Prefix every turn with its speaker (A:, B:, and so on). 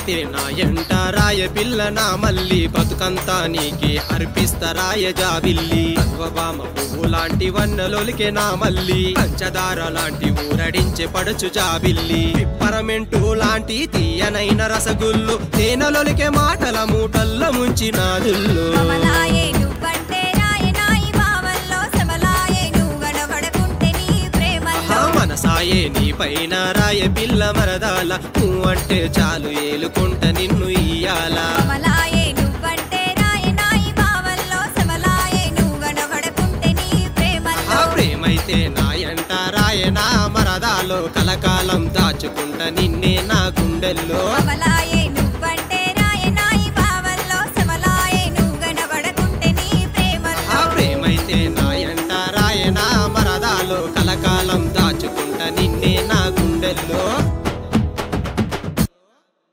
A: ప్రేమైతే నా ఎంట రాయ పిల్ల నా మల్లి బతుకంతా నీకే అర్పిస్తరాయ జాబిల్లి అద్వబామ పువ్వు లాంటి వన్నెలొలికే నా మల్లి పంచదార లాంటి ఊరడించే పడుచు జాబిల్లి పిప్పరమెంటు లాంటి తీయనైన రసగుల్లు తేనెలొలికే మాటల మూటల్లో ముంచిన దుల్లు
B: కమలాయే నువ్వంటే రాయనాయి భావంలో సమలాయే నువ్వు గడబడకుంటే నీ ప్రేమల్లో
A: ఆ మనసాయే నీ పైన రాయ పిల్ల మరదాల నువ్వంటే చాలు ఏలుకుంట నిన్ను ఇయ్యాల
B: కమలాయే నువ్వంటే రాయనాయి భావంలో సమలాయే నువ్వు గడబడకుంటే నీ
A: ఆ
B: ప్రేమల్లో
A: ప్రేమైతే నా ఎంట రాయ నా మరదాలో కలకాలం దాచుకుంట నిన్నే నా గుండెల్లో
B: కమలాయే